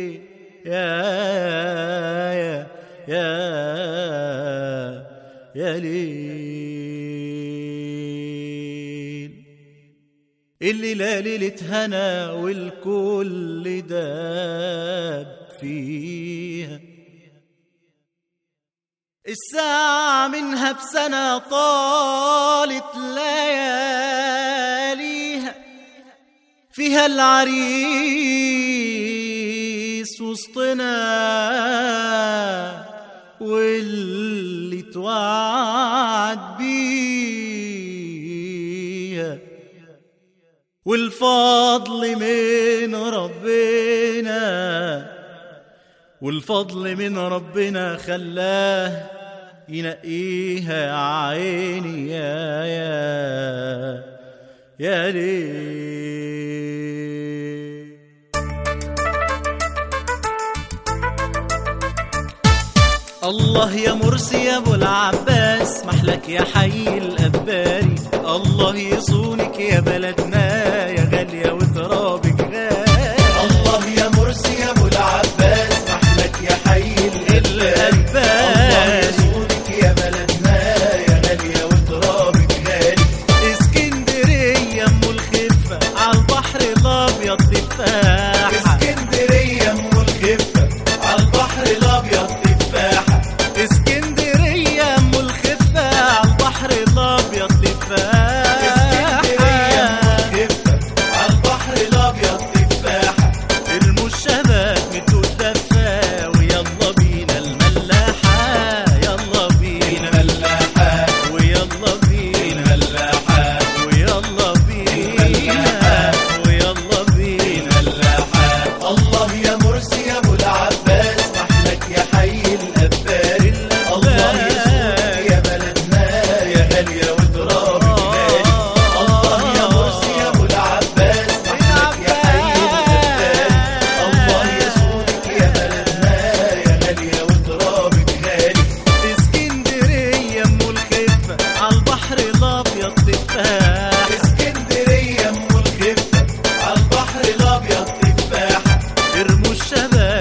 يا يا يا يا ليل الليلة ليلة هنا والكل داب فيها الساعة منها بسنة طالت لياليها فيها العريس وسطنا واللي توعد بيها والفضل من ربنا والفضل من ربنا خلاه ينقيها يا عيني يا يا يا ليه الله يا مرسي يا ابو العباس محلك يا حي الاباري الله يصونك يا بلدنا يا غاليه وترابك غالي الله يا مرسي يا ابو العباس محلك يا حي الاباري الله يسودك يا بلدنا يا غاليه وترابك غالي اسكندريه ام الخفه على البحر الابيض تفاحه اسكندريه ام الخفه على البحر الابيض تفاحه اسكندريه ام الخفه على البحر الابيض اسكندريه تفاحه ام الخفه على البحر الابيض تفاحه ارموا الشباب مدوا الدفا ويلا بينا الملاحه يلا بينا الملاحه ويلا بينا الملاحه ويلا بينا ويلا بينا الملاحه الله يا مرسي يا ابو العباس محلك يا حي الاباري الله يسودك يا بلدنا يا غاليه وترابك غالي الله يا مرسي يا ابو العباس محلك يا حي الاباري الله يسودك يا بلدنا يا غاليه وترابك غالي اسكندريه ام الخفه على البحر الابيض تفاح اسكندريه ام الخفه على البحر الابيض تفاحه ارموا الشباب